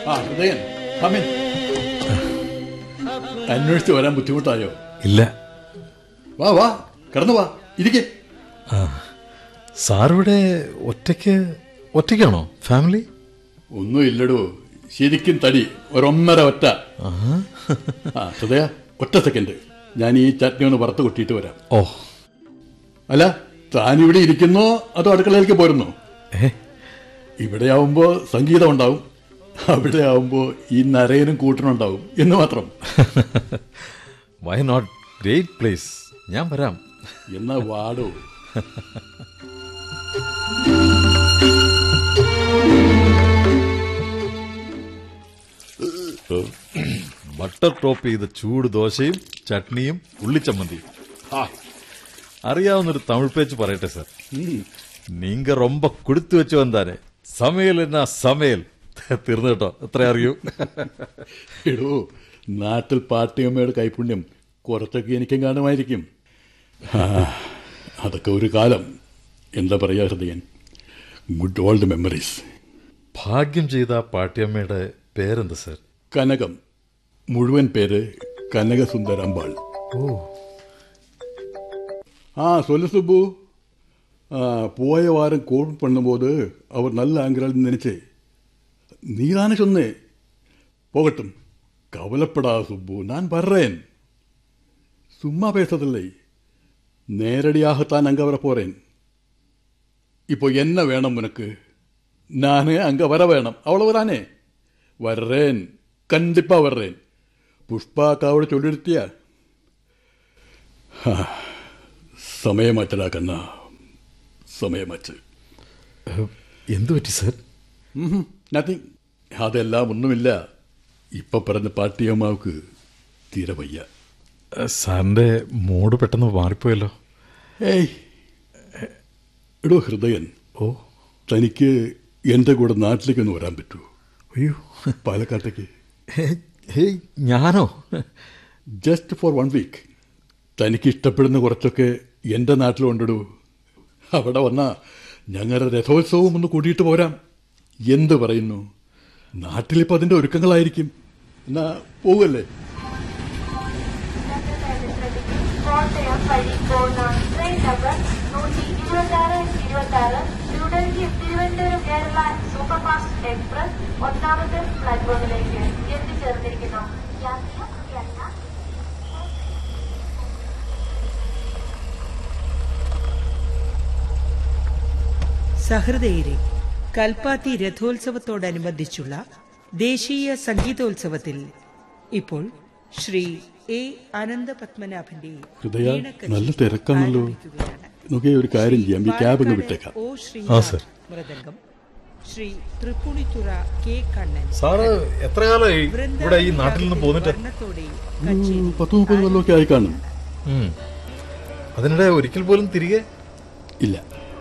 ആ ഹൃദയൻ കമിൻ അന്വേഷിച്ച് വരാൻ ബുദ്ധിമുട്ടായോ ഇല്ല വാ വാ കിടന്നു വാ ഇരിക്കേ സാറിവിടെ ഒറ്റയ്ക്ക് ഒറ്റയ്ക്കാണോ ഫാമിലി ഒന്നും ഇല്ലടോ ശരിക്കും തടി ഒരൊന്നര ഒറ്റ ആ ഹൃദയ ഒറ്റ സെക്കൻഡ് ഞാൻ ഈ ചട്നി ഒന്ന് വറുത്ത് കൊട്ടിയിട്ട് വരാം ഓ അല്ല താൻ ഇവിടെ ഇരിക്കുന്നോ അതോ അടുക്കളയിലേക്ക് പോരുന്നോ ഏ ഇവിടെ ആവുമ്പോ സംഗീതം ഉണ്ടാവും അവിടെ ആവുമ്പോ ഈ നരയനും കൂട്ടനുണ്ടാവും എന്ന് മാത്രം വൈ നോട്ട് ഗ്രേറ്റ് പ്ലേസ് ഞാൻ വരാം എന്നാ വാടോ ബട്ടർ ടോപ്പ് ചെയ്ത ചൂട് ദോശയും ചട്നിയും ഉള്ളിച്ചമ്മന്തിയും ആ അറിയാവുന്നൊരു തമിഴ് പേച്ച് പറയട്ടെ സാർ നീങ്ക ரொம்ப കൊടുത്തു വെച്ചു വന്നാനെ സമയൽ എന്നാ സമയൽ തീർന്നു കേട്ടോ എത്ര അറിയൂ എടോ നാട്ടിൽ പാട്ടിയമ്മയുടെ കൈപുണ്യം കുറച്ചൊക്കെ എനിക്കും കാണുമായിരിക്കും ആ, അതൊക്കെ ഒരു കാലം എന്താ പറയാ ഹൃദയൻ ഗുഡ് ഓൾഡ് മെമ്മറീസ് ഭാഗ്യം ചെയ്ത ആ പാട്ടിയമ്മയുടെ പേരെന്താ സാർ കനകം മുഴുവൻ പേര് കനകസുന്ദരമ്പാൾ ഓ ஆ சொல்லு சுப்பு ஆ, போய வாரம் கோல் பண்ணும்போது அவர் நல்ல ஆங்கிறாள்னு நினைச்சே நீதானே சொன்னே போகட்டும் கவலைப்படாத சுப்பு நான் வர்றேன் சும்மா பேசதில்லை நேரடியாகத்தான் அங்கே வர போறேன் இப்போ என்ன வேணும் உனக்கு நான் அங்கே வர வேணும் அவ்வளவுதானே வர்றேன் கண்டிப்பா வர்றேன் புஷ்பா அக்காவோட சொல்லிருத்தியா സമയമാറ്റടാ കണ്ണ സമയമാറ്റ് എന്തു പറ്റി സാർ നത്തിങ് അതെല്ലാം ഒന്നുമില്ല ഇപ്പൊ പറഞ്ഞ പാട്ടിയമ്മാവക്ക് തീരെ വയ്യ സാറിന്റെ മൂഡ് പെട്ടെന്ന് മാറിപ്പോയല്ലോ ഏയ് എടോ ഹൃദയൻ ഓ തനിക്ക് എൻ്റെ കൂടെ നാട്ടിലേക്കൊന്ന് വരാൻ പറ്റൂ അയ്യോ പാലക്കാട്ടേക്ക് ഹേയ് ഞാനോ ജസ്റ്റ് ഫോർ വൺ വീക്ക് തനിക്ക് ഇഷ്ടപ്പെടുന്ന കുറച്ചൊക്കെ എൻ്റെ നാട്ടിലുണ്ടിടൂ അവിടെ വന്നാ ഞങ്ങളുടെ രഥോത്സവം ഒന്ന് കൂട്ടിയിട്ട് പോരാം എന്ത് പറയുന്നു നാട്ടിലിപ്പോൾ അതിൻ്റെ ഒരുക്കങ്ങളായിരിക്കും എന്നാ പോവല്ലേ കോട്ടയം വഴിക്കോട് ട്രെയിൻ നമ്പർ നൂറ്റി ഇരുപത്താറ് ഇരുപത്താറ് ന്യൂഡൽഹി തിരുവനന്തപുരം കേരള സൂപ്പർഫാസ്റ്റ് എക്സ്പ്രസ് ഒന്നാമത്തെ പ്ലാറ്റ്ഫോമിലേക്ക് എത്തിച്ചേർന്നിരിക്കുന്നു യാത്ര യാത്ര സഹൃദയരെ കൽപ്പാത്തി രഥോത്സവത്തോടനുബന്ധിച്ചുള്ള ദേശീയ സംഗീതോത്സവത്തിൽ ഇപ്പോൾ ശ്രീ എ അനന്തപത്മനാഭന്റെ ഹൃദയ, വീണക്കച്ചേരി നല്ല തിരക്കാണല്ലോ. ആരംഭിക്കുകയാണ്. നമുക്ക് ഒരു കാര്യം ചെയ്യാം ഈ ക്യാബ് അങ്ങ് പാലക്കാട് വിട്ടേക്കാം ഒ ആ, Srinath sir. Mridangam Sri Tripunithura K Kannan sir എത്ര കാലമായി ഇവിടെ ഈ നാട്ടിൽ നിന്ന് പോന്നിട്ട് വർണ്ണത്തോടെ ഒരു കച്ചേരി പത്ത് മുപ്പത് കൊല്ലമൊക്കെ ആയി കാണും ഉം. അതിനിടെ ഒരിക്കൽ പോലും തിരികെ ഇല്ല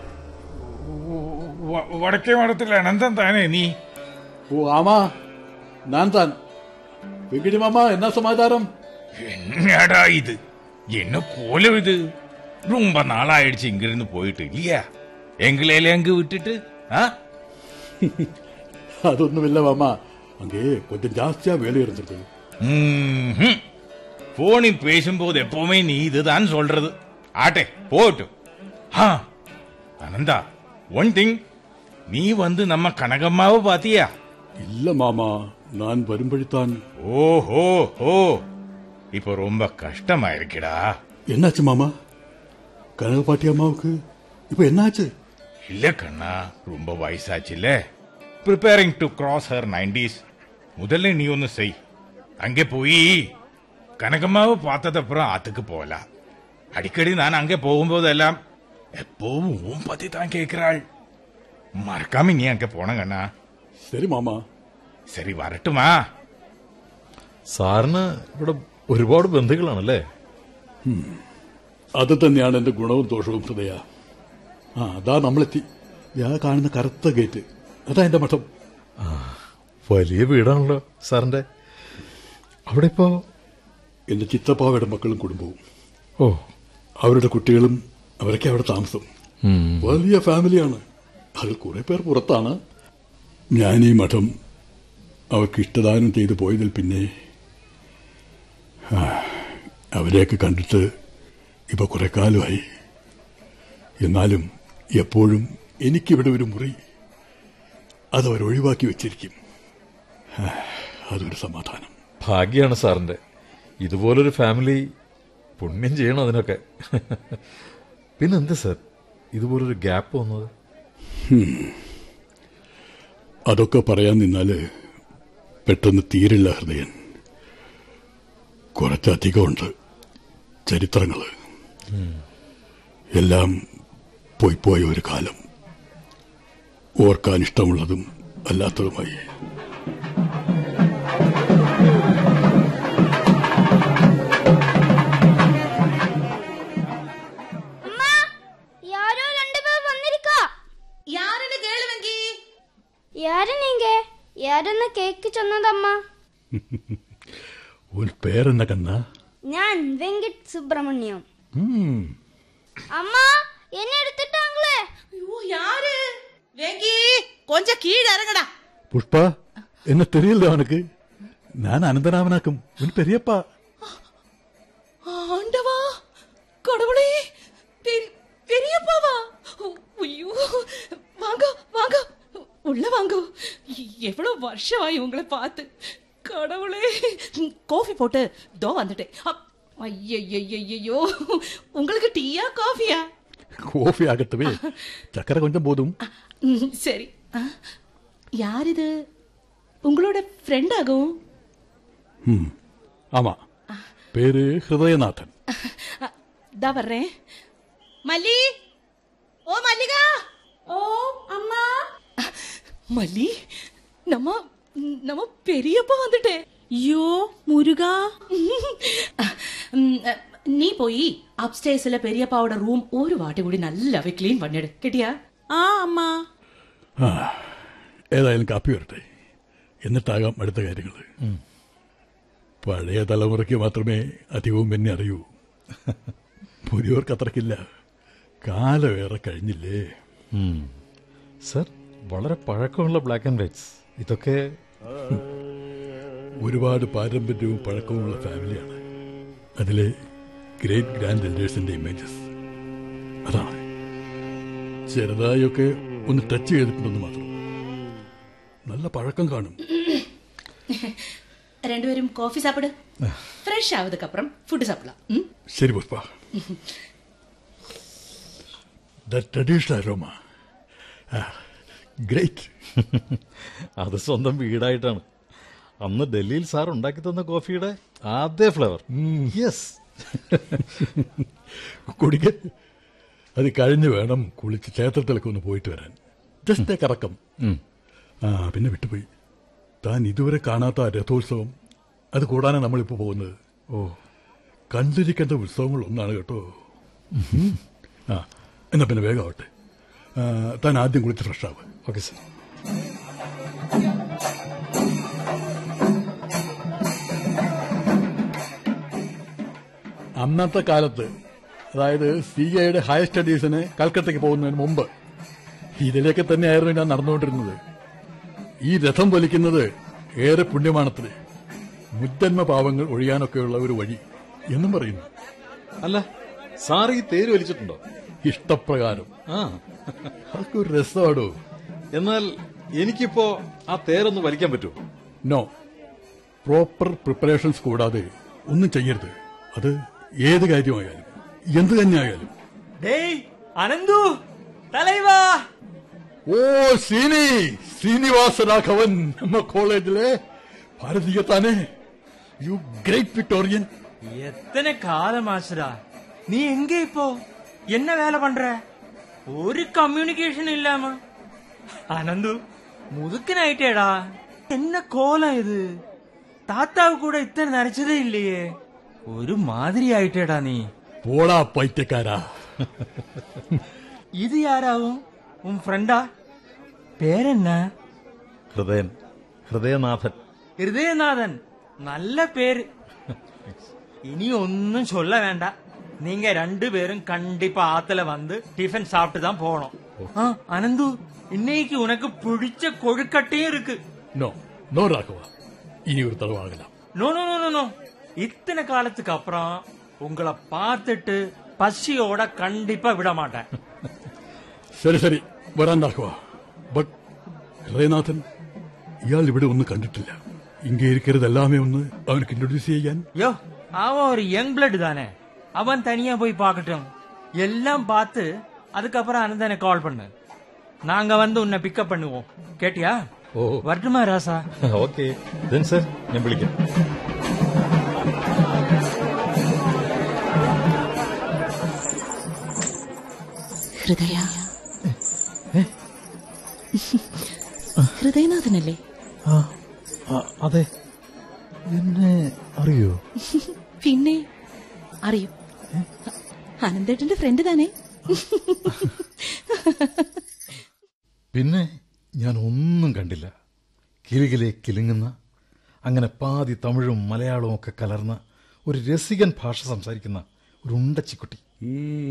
വ- വടക്കേ മഠത്തിൽ അനന്തം താനേ നീ ഓ ആമാ ഞാൻ താൻ വെങ്കിടി മാമ എന്നാ സമാചാരം என்னடா இது என்ன கோலம் இது ரொம்ப நாளாயிடுச்சு இங்க இருந்து போயிட்டு இல்லையா எங்களையில அங்க விட்டுட்டு ஆ അതൊന്നുമില്ല മാമ அங்கே கொஞ்சம் ஜாஸ்தியா வேலை இருந்தது ம்ஹும். போனில் பேசும்போது எப்பவுமே நீ இதுதான் சொல்றது ஆட்டே போட்டும் ஆ அனந்தா ஒன் திங் நீ வந்து நம்ம கனகம்மாவை பாத்தியா இல்ல மாமா நான் வரும்படித்தான் ஓஹோ ஓ இப்போ ரொம்ப கஷ்டமா இருக்குடா என்னாச்சு மாமா கனகப்பாட்டி அம்மாவுக்கு இப்ப என்னாச்சு இல்ல கண்ணா ரொம்ப வயசாச்சுல்ல preparing to cross her nineties முதல்ல நீ ஒன்னு செய் அங்கே போய் கனகம்மாவை பார்த்ததப்புறம் ஆத்துக்கு போகலாம் அடிக்கடி நான் அங்கே போகும்போதெல்லாம் எப்பவும் உன் பத்தி தான் கேட்கிறாள் மறக்காம நீ அங்க போன கண்ணா சரி மாமா சரி வரட்டுமா സാറിന് ഇവിടെ ഒരുപാട് ബന്ധുക്കളാണല്ലേ അത് തന്നെയാണ് എന്റെ ഗുണവും ദോഷവും ഹൃദയ ആ അതാ നമ്മളെത്തി ഞാൻ കാണുന്ന കറുത്ത ഗേറ്റ് അതാ എന്റെ മഠം വലിയ വീടാണല്ലോ സാറിന്റെ അവിടെ ഇപ്പോ എന്റെ ചിത്തപ്പാവയുടെ മക്കളും കുടുംബവും ഓ അവരുടെ കുട്ടികളും അവരൊക്കെ അവിടെ താമസം ഉം. വലിയ ഫാമിലിയാണ് അതിൽ കുറെ പേർ പുറത്താണ് ഞാൻ ഈ മഠം അവർക്ക് ഇഷ്ടദാനം ചെയ്തു പോയതിൽ പിന്നെ ആ, അവരെയൊക്കെ കണ്ടിട്ട് ഇപ്പൊ കുറെ കാലമായി എന്നാലും എപ്പോഴും എനിക്കിവിടെ ഒരു മുറി അതവർ ഒഴിവാക്കി വെച്ചിരിക്കും ആ, അതൊരു സമാധാനം ഭാഗ്യാണ് സാറിന്റെ ഇതുപോലൊരു ഫാമിലി പുണ്യം ചെയ്യണം അതിനൊക്കെ പിന്നെന്താ സാർ ഇതുപോലൊരു ഗ്യാപ്പ് വന്നത് അതൊക്കെ പറയാൻ നിന്നാല് പെട്ടെന്ന് തീരില്ല ഹൃദയൻ കുറച്ചധികമുണ്ട് ചരിത്രങ്ങൾ എല്ലാം പോയി പോയ ഒരു കാലം ഓർക്കാൻ ഇഷ്ടമുള്ളതും അല്ലാത്തതുമായി அம்மா யாரோ ரெண்டு பேர் வந்திருக்கா யாருன்னு கேளு வெங்கி யாரு நீங்க யாருன்னு கேக்கு சொன்னதம்மா ഒരു പേരെന്ന കണ്ണ ഞാൻ വെങ്കിട്ട് സുബ്രഹ്മണ്യം அம்மா என்ன எடுத்துட்டாங்களே ஐயோ யாரு வெங்கி கொஞ்சம் கீழே இறங்கடா പുഷ്പ എന്നെ തെരിയില്ല അവനക്ക് ഞാൻ അനന്തരാമനാക്കും ഉൻ പെരിയപ്പ ஆண்டவா கடவுளே பெரி- பெரியப்பாவா ஐயோ வாங்க வாங்க உள்ள வாங்க எவ்வளவு வருஷமாயி உங்களை பார்த்து கடவுளே காஃபி போட்டு தோ வந்துட்டேன் ஐயோ உங்களுக்கு டீயா காஃபியா കോഫി ആകത്തവേ ചക്കര കൊഞ്ചം പോതും ம், சரி ஆ, யார் இது உங்களோட ஃப்ரெண்ட் ஆகும் ആമാ പേര് ഹൃദയനാഥൻ தா வர்றேன் மல்லி ஓ மல்லிகா ஓ அம்மா மல்லி நம்ம நம்ம பெரியப்பா வந்துட்டேன் ஐயோ முருகா நீ போய் அப்டேஸ்ல பெரியப்பாவோட ரூம் ஒரு வாட்டி കൂടി നല്ലവേ ക്ലീൻ பண்ணிடு കേട്ടിയാ ആ അമ്മ ആ ഏതായാലും കാപ്പി വരട്ടെ എന്നിട്ടാകാം അടുത്ത കാര്യങ്ങൾ പഴയ തലമുറയ്ക്ക് മാത്രമേ അധികവും എന്നെ അറിയൂ പുതിയവർക്ക് അത്രക്കില്ല കാലമേറെ കഴിഞ്ഞില്ലേ സർ വളരെ പഴക്കമുള്ള ബ്ലാക്ക് ആൻഡ് വൈറ്റ്സ് ഇതൊക്കെ ഒരുപാട് പാരമ്പര്യവും പഴക്കവുമുള്ള ഫാമിലിയാണ് അതിലെ ഗ്രേറ്റ് ഗ്രാൻഡ് എൽഡേഴ്സിന്റെ ഇമേജസ് അതാണ് ചെറുതായൊക്കെ ഒന്ന് ടച്ച് ചെയ്തിട്ടുണ്ടെന്ന് മാത്രം നല്ല പഴക്കം കാണും രണ്ടുപേരും കോഫി സാപ്പിട് ഫ്രഷ് ആവதுக்கு அப்புறம் ഫുഡ് സാപ്പിടാം ഉം? ശരി Pushpa the traditional aroma great അത് സ്വന്തം വീടായിട്ടാണ് അന്ന് ഡൽഹിയിൽ സാർ ഉണ്ടാക്കി തന്ന കോഫിയുടെ ആദ്യ ഫ്ലേവർ യെസ് കുടിക്ക അത് കഴിഞ്ഞ് വേണം കുളിച്ച് ക്ഷേത്രത്തിലൊക്കെ ഒന്ന് പോയിട്ട് വരാൻ ജസ്റ്റ് എ കറക്കം ആ പിന്നെ വിട്ടുപോയി താൻ ഇതുവരെ കാണാത്ത ആ രഥോത്സവം അത് കൂടാനാണ് നമ്മളിപ്പോൾ പോകുന്നത് ഓ കണ്ടിരിക്കേണ്ട ഉത്സവങ്ങൾ ഒന്നാണ് കേട്ടോ ഉം. ആ എന്നാ പിന്നെ വേഗം ആവട്ടെ ആ, താൻ ആദ്യം കുളിച്ച് ഫ്രഷ് ആവുക ഓക്കെ സർ അന്നത്തെ കാലത്ത് അതായത് സി ഐയുടെ ഹയർ സ്റ്റഡീസിന് കൽക്കട്ടയ്ക്ക് പോകുന്നതിന് മുമ്പ് ഇതിലേക്ക് തന്നെയായിരുന്നു ഞാൻ നടന്നുകൊണ്ടിരുന്നത് ഈ രഥം വലിക്കുന്നത് ഏറെ പുണ്യമാണത്രേ മുജ്ജന്മ പാവങ്ങൾ ഒഴിയാനൊക്കെയുള്ള ഒരു വഴി എന്നും പറയുന്നു അല്ല സാർ ഈ തേര് വലിച്ചിട്ടുണ്ടോ ഇഷ്ടപ്രകാരം ആ അതൊക്കെ ഒരു രസമാടോ എന്നാൽ എനിക്കിപ്പോ ആ തേരൊന്ന് വലിക്കാൻ പറ്റുമോ നോ പ്രോപ്പർ പ്രിപ്പറേഷൻസ് കൂടാതെ ഒന്നും ചെയ്യരുത് അത് ഏത് കാര്യമായാലും എന്ത് തന്നെയായാലും டேய் அனந்து தலைவா ഓ ശ്രീനി ശ്രീനിവാസ രാഘവൻ നമ്മ കോളേജിലെ ഭാരതീയ താനെ യു ഗ്രേറ്റ് വിക്ടോറിയൻ எத்தனை காலம் ஆச்சுடா நீ எங்க இப்போ என்ன வேலை பண்ற ஒரு கம்யூனிகேஷன் இல்லாம அனந்து முதுக்குன்னு ஆயிட்டேடா என்ன கோலம் இது தாத்தாவு கூட இத்தனை நரைச்சதே இல்லையே ஒரு மாதிரி ஆயிட்டேடா நீ പോടാ പൈറ്റക്കാരാ இது யாராவும் உன் ஃப்ரெண்டா பேர் என்ன ഹൃദയൻ ഹൃദയനാഥൻ ஹிருதயநாதன் நல்ல பேரு இனி ஒன்னும் சொல்ல வேண்டாம் நீங்க ரெண்டு பேரும் கண்டிப்பா ஆத்துல வந்து டிஃபன் சாப்பிட்டு தான் போகணும் ஆ, அனந்து இன்னைக்கு உனக்கு பிடிச்ச கொழுக்கட்டையும் இருக்கு നോ நோ ராகவா இனி ஒரு தடவை ஆகலாம் no no no no no இத்தனை காலத்துக்கு அப்புறம் உங்களை பார்த்துட்டு பசியோட கண்டிப்பா விட மாட்டேன் ശരി ശരി വരാൻ രാഘവ ബട്ട് ഹൃദയനാഥൻ ഇയാൾ ഇവിടെ ഒന്നും കണ്ടിട്ടില്ല ഇங்கே இருக்கிறது எல்லாமே ഒന്ന് അവനക്ക് ഇൻട്രൊഡ്യൂസ് ചെയ്യാൻ யோ அவன் ஒரு யங் பிளட் தானே அவன் தனியா போய் பார்க்கட்டும் எல்லாம் பார்த்து அதுக்கப்புறம் அனந்தனை கால் பண்ணு நாங்க வந்து உன்னை பிக்கப் பண்ணுவோம் கேட்டியா ഓ வரட்டுமா ராசா ഓക്കെ സർ ഞാൻ വിളിക്കാം ഹൃദയ ഹൃദയനാഥനല്ലേ അതെ എന്നെ അറിയോ പിന്നെ അറിയും അനന്തേട്ടന്റെ ഫ്രണ്ട് താനേ പിന്നെ ഞാൻ ഒന്നും കണ്ടില്ല കിലുകിലെ കിലുങ്ങുന്ന അങ്ങനെ പാതി തമിഴും മലയാളവും ഒക്കെ കലർന്ന ഒരു രസികൻ ഭാഷ സംസാരിക്കുന്ന ഒരു ഉണ്ടച്ചിക്കുട്ടി ഉം.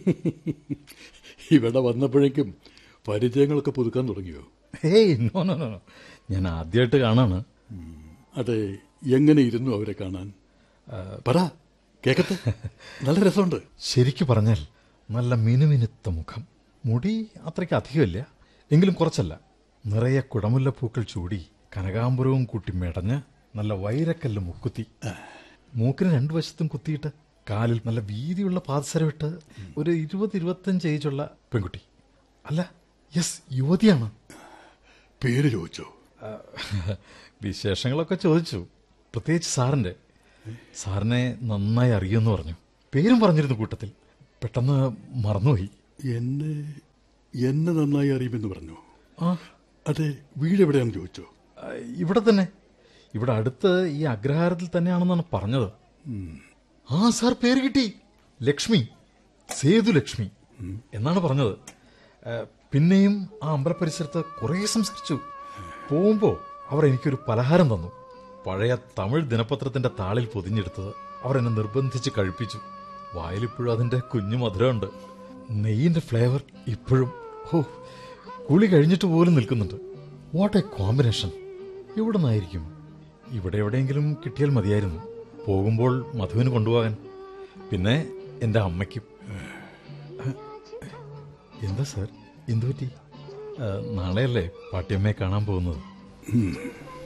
ഇവിടെ വന്നപ്പോഴേക്കും പരിചയങ്ങളൊക്കെ പുതുക്കാൻ തുടങ്ങിയോ hey no no no no. ഞാൻ ആദ്യമായിട്ട് കാണാണ് അതെ എങ്ങനെ ഇരുന്നു അവരെ കാണാൻ പറ കേക്കട്ടെ നല്ല രസമുണ്ട് ശരിക്കു പറഞ്ഞാൽ നല്ല മിനുമിനുത്ത മുഖം മുടി അത്രയ്ക്ക് അധികമില്ല എങ്കിലും കുറച്ചല്ല നിറയെ കുടമുല്ലപ്പൂക്കൾ ചൂടി കനകാമ്പുരവും കൂട്ടി മെടഞ്ഞ് നല്ല വൈരക്കല്ല് മുക്കുത്തി മൂക്കിന് രണ്ടു വശത്തും കുത്തിയിട്ട് കാലിൽ നല്ല വീതിയുള്ള പാദസരമിട്ട് ഒരു ഇരുപത് ഇരുപത്തഞ്ച് ഏജുള്ള പെൺകുട്ടി അല്ല യെസ് യുവതിയാണ് പേര് ചോദിച്ചോ ആ, വിശേഷങ്ങളൊക്കെ ചോദിച്ചു പ്രത്യേകിച്ച് സാറിന്റെ സാറിനെ നന്നായി അറിയുമെന്ന് പറഞ്ഞു പേരും പറഞ്ഞിരുന്നു കൂട്ടത്തിൽ പെട്ടെന്ന് മറന്നുപോയി എന്നെ എന്നെ നന്നായി അറിയുമെന്ന് പറഞ്ഞു ആ അതെ വീട് എവിടെയാണെന്ന് ചോദിച്ചോ ആ, ഇവിടെ തന്നെ ഇവിടെ അടുത്ത് ഈ അഗ്രഹാരത്തിൽ തന്നെയാണെന്നാണ് പറഞ്ഞത് ആ സാർ പേര് കിട്ടി ലക്ഷ്മി സേതു ലക്ഷ്മി എന്നാണ് പറഞ്ഞത് ആ, പിന്നെയും ആ അമ്പലപരിസരത്ത് കുറേ സംസാരിച്ചു പോകുമ്പോ അവർ എനിക്കൊരു പലഹാരം തന്നു പഴയ തമിഴ് ദിനപത്രത്തിന്റെ താളിൽ പൊതിഞ്ഞെടുത്തത് അവർ എന്നെ നിർബന്ധിച്ച് കഴിപ്പിച്ചു വായിലിപ്പോഴും അതിന്റെ കുഞ്ഞു മധുരമുണ്ട് നെയ്യിന്റെ ഫ്ലേവർ ഇപ്പോഴും ഓ കുളി കഴിഞ്ഞിട്ട് പോലും നിൽക്കുന്നുണ്ട് വാട്ട് എ കോമ്പിനേഷൻ എവിടെ നിന്നായിരിക്കും ഇവിടെ എവിടെയെങ്കിലും കിട്ടിയാൽ മതിയായിരുന്നു പോകുമ്പോൾ മധുവിന് കൊണ്ടുപോകാൻ പിന്നെ എന്റെ അമ്മയ്ക്കും എന്താ സാർ എന്തു പറ്റി ആ, നാളെയല്ലേ പാട്ടിയമ്മയെ കാണാൻ പോകുന്നത്